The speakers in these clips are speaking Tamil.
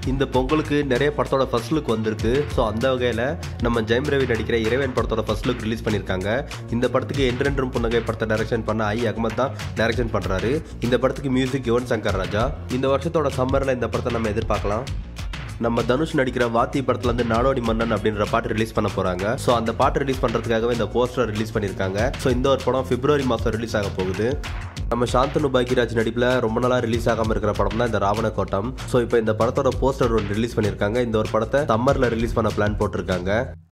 இந்த பொங்கலுக்கு நிறைய படத்தோட ஃபர்ஸ்ட் லுக் வந்திருக்கு ஸோ அந்த வகையில் நம்ம ஜெயம் ரவி நடிக்கிற இறைவன் படத்தோட ஃபர்ஸ்ட் லுக் ரிலீஸ் பண்ணியிருக்காங்க இந்த படத்துக்கு என்றென்றும் புன்னகை படத்தை டைரக்ஷன் பண்ண ஐ அகமத் தான் டைரக்ஷன் பண்ணுறாரு இந்த படத்துக்கு மியூசிக் யுவன் சங்கர் ராஜா இந்த வருஷத்தோட சம்மரில் இந்த படத்தை நம்ம எதிர்பார்க்கலாம் நம்ம தனுஷ் நடிக்கிற வாத்தி படத்துல இருந்து நாடோடி மன்னன் அப்படின்ற பாட்டு ரிலீஸ் பண்ண போறாங்க ஸோ அந்த பாட்டு ரிலீஸ் பண்றதுக்காகவே இந்த போஸ்டர் ரிலீஸ் பண்ணியிருக்காங்க ஸோ இந்த ஒரு படம் பிப்ரவரி மாதம் ரிலீஸ் ஆக போகுது நம்ம சாந்தனு பாக்கியராஜ் நடிப்பில் ரொம்ப நாளாக ரிலீஸ் ஆகாமல் இருக்கிற படம் தான் இந்த ராவண கோட்டம் ஸோ இப்போ இந்த படத்தோட போஸ்டர் ஒன்று ரிலீஸ் பண்ணியிருக்காங்க இந்த ஒரு படத்தை சம்மரில் ரிலீஸ் பண்ண பிளான் போட்டிருக்காங்க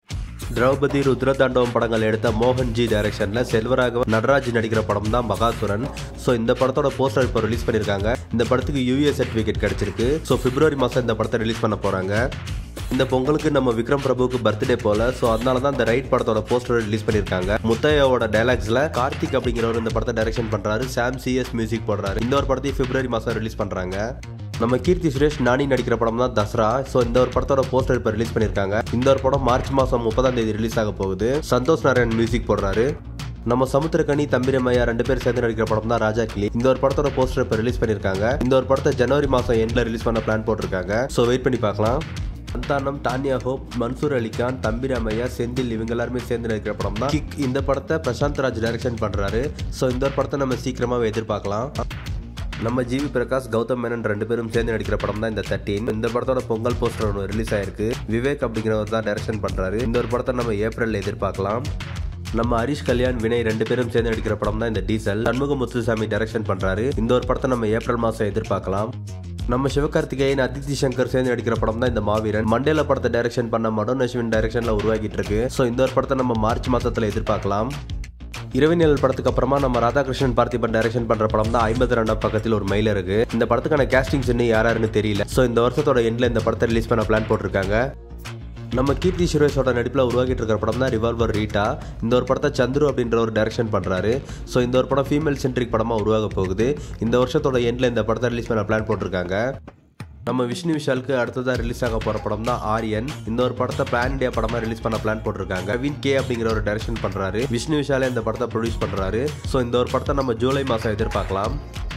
திரௌபதி ருத்ரதாண்டவம் படங்கள் எடுத்த மோகன்ஜி டைரக்ஷனில் செல்வராகவன் நடராஜ் நடிக்கிற படம் தான் மகாசுரன் ஸோ இந்த படத்தோட போஸ்டர் இப்போ ரிலீஸ் பண்ணியிருக்காங்க இந்த படத்துக்கு யூஏ சர்டிஃபிகேட் கிடைச்சிருக்கு ஸோ பிப்ரவரி மாதம் இந்த படத்தை ரிலீஸ் பண்ண போகிறாங்க இந்த பொங்கலுக்கு நம்ம விக்ரம் பிரபுவுக்கு பர்த்டே போல ஸோ அதனால தான் இந்த ரைட் படத்தோட போஸ்டர் ரிலீஸ் பண்ணியிருக்காங்க முத்தையாவோட டைலாக்ஸில் கார்த்திக் அப்படிங்கிறவர் இந்த படத்தை டைரக்ஷன் பண்ணுறாரு சாம் சிஎஸ் மியூசிக் போடுறாரு இந்த ஒரு படத்தையும் பிப்ரவரி மாதம் ரிலீஸ் பண்ணுறாங்க நம்ம கீர்த்தி சுரேஷ் நானி நடிக்கிற படம் தான் தசரா ஸோ இந்த ஒரு படத்தோட போஸ்டர் இப்போ ரிலீஸ் பண்ணியிருக்காங்க இந்த ஒரு படம் மார்ச் மாதம் முப்பதாம் தேதி ரிலீஸ் ஆக போகுது சந்தோஷ் நாராயண் மியூசிக் போடுறாரு நம்ம சமுத்திரக்கனி தம்பிரமையா ரெண்டு பேர் சேர்ந்து நடிக்கிற படம் தான் ராஜா கிளி இந்த ஒரு படத்தோட போஸ்டர் இப்போ ரிலீஸ் பண்ணியிருக்காங்க இந்த ஒரு படத்தை ஜனவரி மாதம் எண்டில் ரிலீஸ் பண்ண பிளான் போட்டிருக்காங்க ஸோ வெயிட் பண்ணி பார்க்கலாம் சந்தானம் டானியா ஹோப் மன்சூர் அலிகான் தம்பி ராமையா செந்தில் இவங்க எல்லாருமே சேர்ந்து நடிக்கிற படம் தான் கிக் இந்த படத்தை பிரசாந்த் ராஜ் டைரக்ஷன் பண்றாரு ஸோ இந்த ஒரு படத்தை நம்ம சீக்கிரமாவே எதிர்பார்க்கலாம் நம்ம ஜிவி பிரகாஷ் கௌதம் மேனன் ரெண்டு பேரும் சேர்ந்து நடிக்கிற படம் தான் இந்த தேர்ட்டீன் இந்த படத்தோட பொங்கல் போஸ்டர் ஒன்று ரிலீஸ் ஆயிருக்கு விவேக் அப்படிங்கிறவர் தான் டைரக்ஷன் பண்றாரு இந்த ஒரு படத்தை நம்ம ஏப்ரல்ல எதிர்பார்க்கலாம் நம்ம ஹரிஷ் கல்யாண் வினய் ரெண்டு பேரும் சேர்ந்து நடிக்கிற படம் தான் இந்த டீசல் சண்முக முத்துசாமி டைரக்ஷன் பண்றாரு இந்த ஒரு படத்தை நம்ம ஏப்ரல் மாசம் எதிர்பார்க்கலாம் நம்ம சிவகார்த்திகேயன் அதித்தி சங்கர் சேர்ந்து நடிக்கிற படம் தான் இந்த மாவீரன் மண்டேல படத்தை டைரக்ஷன் பண்ண மடோன் அஸ்வின் டைரக்ஷன்ல உருவாக்கிட்டு இருக்கு ஸோ இந்த ஒரு படத்தை நம்ம மார்ச் மாசத்துல எதிர்பார்க்கலாம் இரவினியல் படத்துக்கு அப்புறமா நம்ம ராதாகிருஷ்ணன் பார்த்திபன் டைரக்ஷன் பண்ற படம் தான் ஐம்பத்தி ரெண்டாம் பக்கத்தில் ஒரு மயில் இருக்கு இந்த படத்துக்கான கேஸ்டிங்ஸ் இன்னும் யார் யாருன்னு தெரியல ஸோ இந்த வருஷத்தோட எண்ட்ல இந்த படத்தை ரிலீஸ் பண்ண பிளான் போட்டிருக்காங்க நம்ம கீர்த்தி சுரேஷோட நடிப்பில் உருவாக்கிட்டு இருக்கிற படம் தான் ரிவால்வர் ரீட்டா இந்த ஒரு படத்தை சந்துரு அப்படின்ற ஒரு டைரக்ஷன் பண்ணுறாரு ஸோ இந்த ஒரு படம் ஃபீமேல் சென்ட்ரிக் படமாக உருவாக போகுது இந்த வருஷத்தோட எண்டில் இந்த படத்தை ரிலீஸ் பண்ண பிளான் போட்டிருக்காங்க நம்ம விஷ்ணு விஷாலுக்கு அடுத்ததாக ரிலீஸ் ஆக போகிற படம் தான் ஆரியன் இந்த ஒரு படத்தை பேன் இண்டியா படமாக ரிலீஸ் பண்ண பிளான் போட்டிருக்காங்க வின் கே அப்படிங்கிற ஒரு டைரக்ஷன் பண்ணுறாரு விஷ்ணு விஷாலே இந்த படத்தை ப்ரொடியூஸ் பண்ணுறாரு ஸோ இந்த ஒரு படத்தை நம்ம ஜூலை மாதம் எதிர்பார்க்கலாம்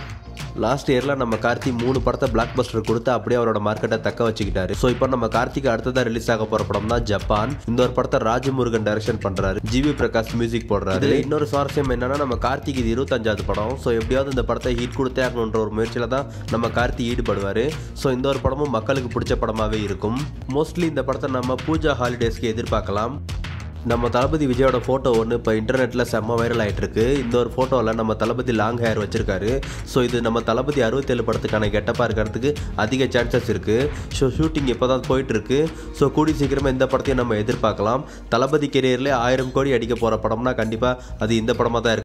லாஸ்ட் இயரில் நம்ம கார்த்தி மூணு படத்தை பிளாக் பஸ்டர் கொடுத்து அப்படியே அவரோட மார்க்கெட்டை தக்க வச்சுக்கிட்டாரு ஸோ இப்போ நம்ம கார்த்திக் அடுத்ததாக ரிலீஸ் ஆக போகிற படம் தான் ஜப்பான் இந்த ஒரு படத்தை ராஜமுருகன் டைரக்ஷன் பண்ணுறாரு ஜிவி பிரகாஷ் மியூசிக் போடுறாரு இதுல இன்னொரு சுவாரஸ்யம் என்னன்னா நம்ம கார்த்திக் இது இருபத்தஞ்சாவது படம் ஸோ எப்படியாவது இந்த படத்தை ஹிட் கொடுத்தே ஆகணுன்ற ஒரு முயற்சியில் தான் நம்ம கார்த்தி ஈடுபடுவார் ஸோ இந்த ஒரு படமும் மக்களுக்கு பிடிச்ச படமாகவே இருக்கும் மோஸ்ட்லி இந்த படத்தை நம்ம பூஜா ஹாலிடேஸ்க்கு எதிர்பார்க்கலாம் நம்ம தளபதி விஜயோட ஃபோட்டோ ஒன்று இப்போ இன்டர்நெட்டில் செம்ம வைரல் ஆகிட்டு இருக்கு இந்த ஒரு ஃபோட்டோவில் நம்ம தளபதி லாங் ஹேர் வச்சிருக்காரு ஸோ இது நம்ம தளபதி அறுபத்தேழு படத்துக்கான கெட்டப்பாக இருக்கிறதுக்கு அதிக சான்சஸ் இருக்குது ஸோ ஷூட்டிங் இப்போ தான் போயிட்டு இருக்கு ஸோ கூடி சீக்கிரமாக இந்த படத்தையும் நம்ம எதிர்பார்க்கலாம் தளபதி கெரியர்லேயே ஆயிரம் கோடி அடிக்க போகிற படம்னா கண்டிப்பாக அது இந்த படமாக தான் இருக்கு